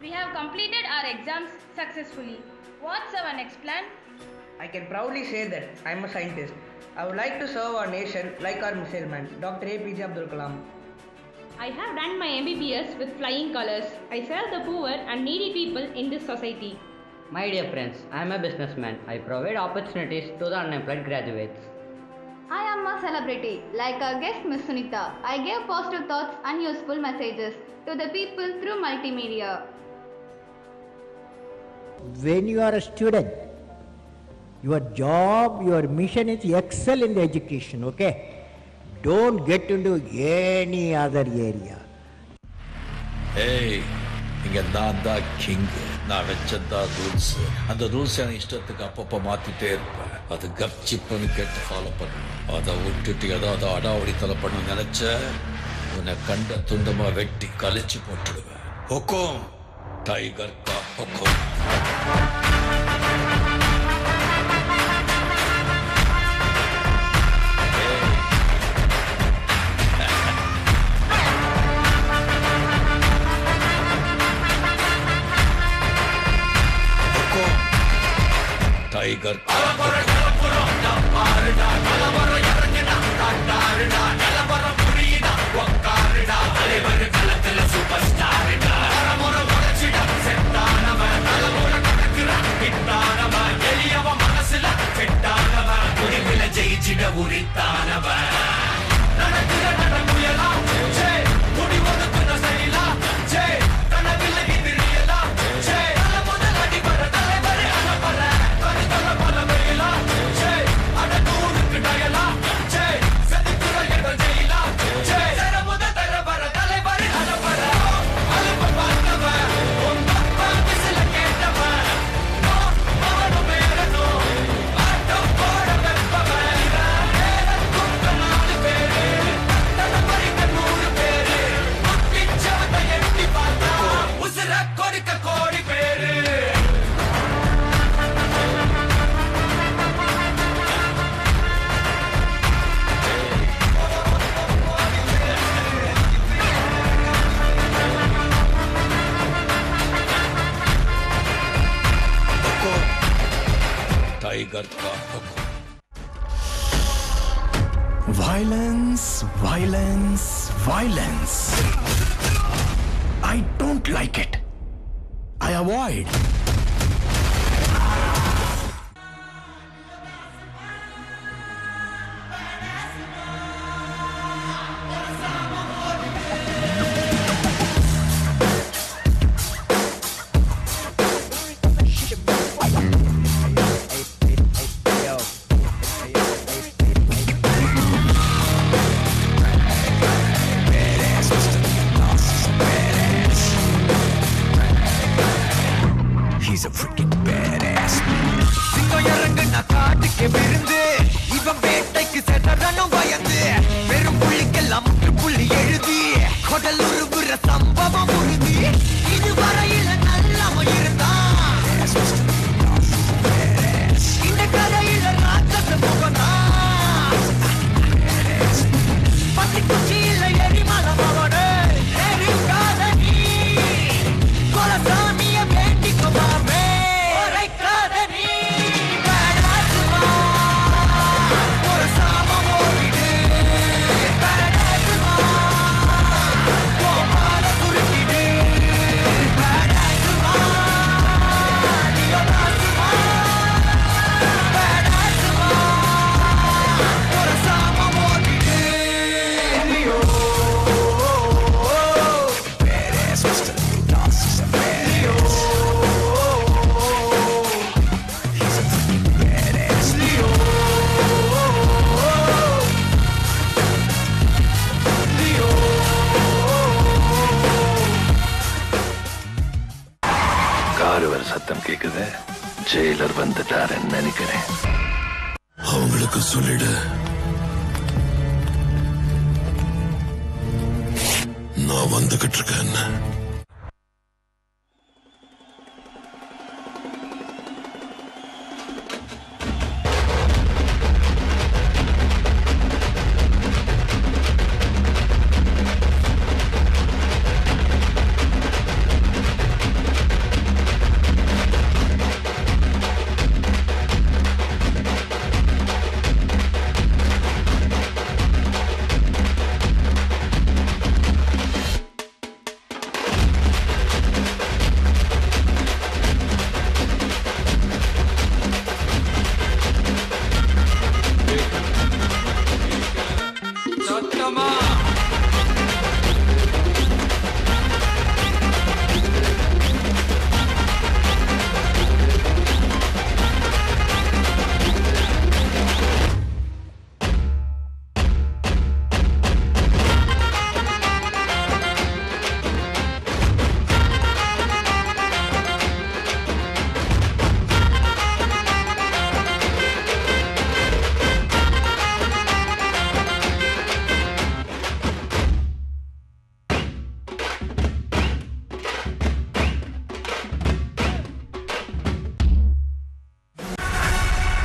We have completed our exams successfully. What's our next plan? I can proudly say that I am a scientist. I would like to serve our nation like our missile man, Dr. APJ Abdul Kalam. I have done my MBBS with flying colors. I serve the poor and needy people in this society. My dear friends, I am a businessman. I provide opportunities to the unemployed graduates. I am a celebrity. Like our guest Miss Sunita, I give positive thoughts and useful messages to the people through multimedia. when you are a student, your job, your mission is excel in the education, okay? Don't get into any other area. ஏய் இங்க நான் தான் king நான் வச்சதான் rules அந்த rules எனக்கு இஷ்டத்துக்கு அப்பப்போ மாத்திட்டே இருப்பேன் அது கப்சிப்புன்னு கேட்டு ஃபாலோ பண்ணுவேன் அதை விட்டுட்டு ஏதாவது அடாவடித்தலை பண்ண நினைச்ச உன்னை கண்ட துண்டமா வெட்டி கழிச்சு போட்டுடுவேன் ஹொக்கோம் டைகர் கா ஹொக்கோம் ஹொக்கோம் டைகர் கா ஹொக்கோம் ஹொக்கோம் டைகர் கா ஹொக்கோம் Violence, violence, violence. I don't like it. I avoid. He's a freaking badass. சிங்கம் இறங்குன காட்டுக்கு விருந்து இவன் வேட்டைக்கு செதறனும் பயந்து வெறும் புள்ளிக்கெல்லாம் முற்றுப்புள்ளி எழுதி கொடல் உருவுற சம்பவம் உறுதி இதுவரையில நல்லவன் இருந்தான் இந்த கதையில ராட்சச முகம்தான் பத்தி குச்சியில எரிமலம் அவனு எரிக்காத நீ கொலசாமிய வேண்டிக்கோ மாமே உரைக்காத நீ வேணாச்சுமா ஒரு சாமம் ஓடிடு வேணாச்சுமா கோபால குறுக்கிடு வேணாச்சுமா நீயோ நாச்சுமா வேணாச்சுமா ஒரு சாமம் ஓடிடு நீயோ Badass Mr. Dos is a badass. He's a freaking badass. Leo. Leo. Car வர சத்தம் கேக்குது ஜெயிலர் வந்துட்டாருன்னு நினைக்கிறேன் அவங்களுக்கு சொல்லிடு நான் வந்துகிட்டு இருக்கேன்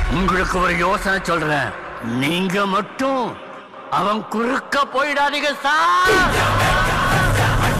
உங்களுக்கு ஒரு யோசனை சொல்றேன் நீங்க மட்டும் அவன் குறுக்க போயிடாதீங்க sir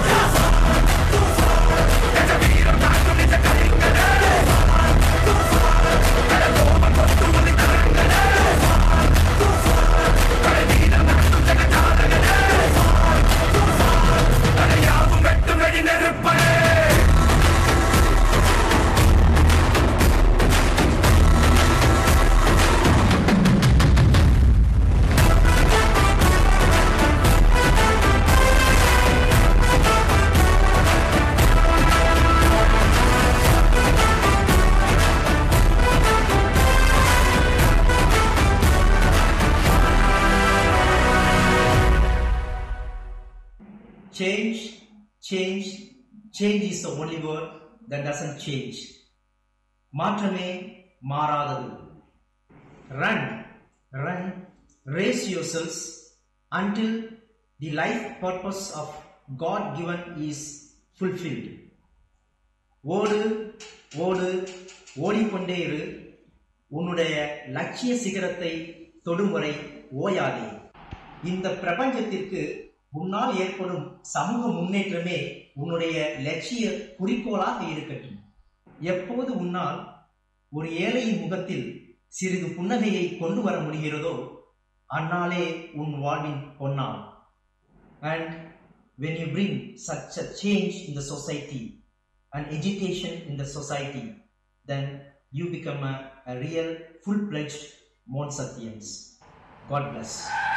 Change, change, change is the only word that doesn't change. மாற்றமே மாறாதது run run raise yourselves until the life purpose of god given is fulfilled ஓடு ஓடு ஓடிக்கொண்டே இரு உன்னுடைய லட்சிய சிகரத்தை தொடும் வரை ஓயாதே இந்த பிரபஞ்சத்திற்கு உன்னால் ஏற்படும் சமூக முன்னேற்றமே உன்னுடைய லட்சிய குறிக்கோளாக இருக்கட்டும் எப்போது உன்னால் ஒரு ஏழையின் முகத்தில் சிறிது புன்னகையை கொண்டு வர முடிகிறதோ அந்நாளே உன் வாழ்வின் பொன்னாள் and when you bring such a change in the society and education in the society then you become a, a real full-fledged Mon Satyans. God bless.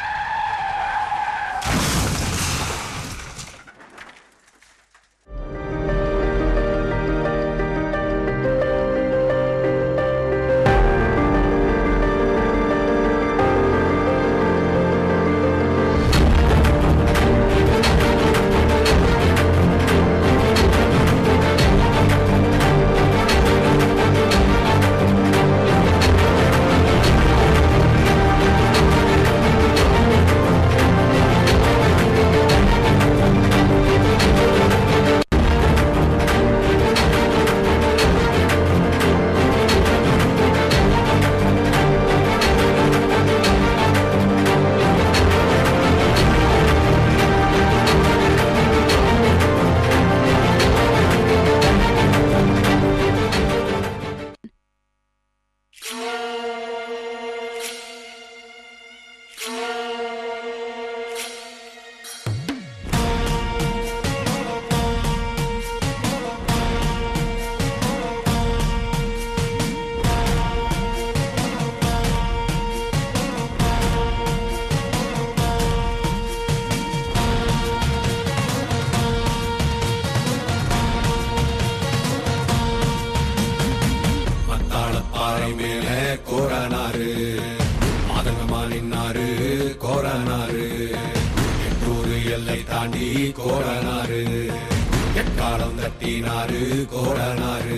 மத்தாள பாறை மேல கோரனாரு மாதங்கமா நின்னாரு கோரனாரு எட்டூரு எல்லை தாண்டி கோரனாரு எக்காலம் தட்டினாரு கோரனாரு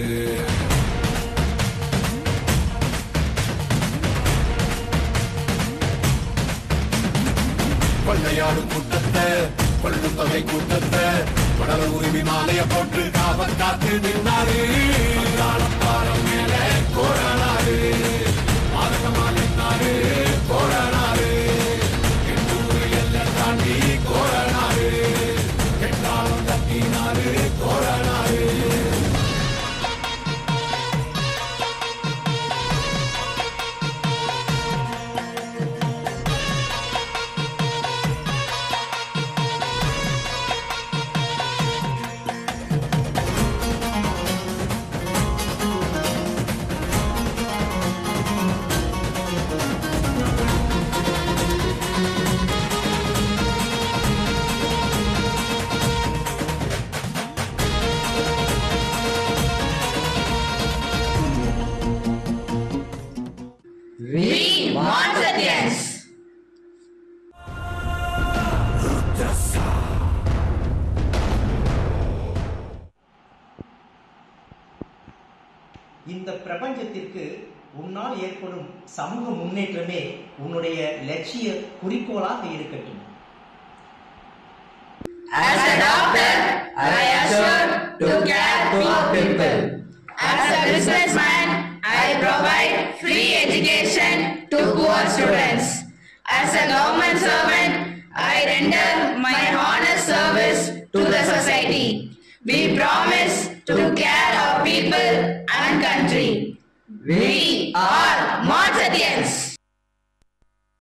கொள்ளையாடும் கூட்டத்தை கொள்ளும் தொகை கூட்டத்தை உடல உரிமை மாலைய போட்டு காவல் காத்து நின்னாரு பாரம் மேல கோரனாரு மாதகமா நின்னாரு கோரனாரு எண்ணூறு எல்லை தாண்டி கோரனாரு எட்டாலும் தட்டினாரு கோரனாரு We want Satyans. இந்த பிரபஞ்சத்திற்கு உன்னால் ஏற்படும் சமூக முன்னேற்றமே உன்னுடைய லட்சிய குறிக்கோளாக இருக்கட்டும் As a doctor, I am sure to care for people. As a businessman, I provide free education. education to poor students. As a government servant, I render my honest service to the society. We promise to care our people and country. We are Matsatians.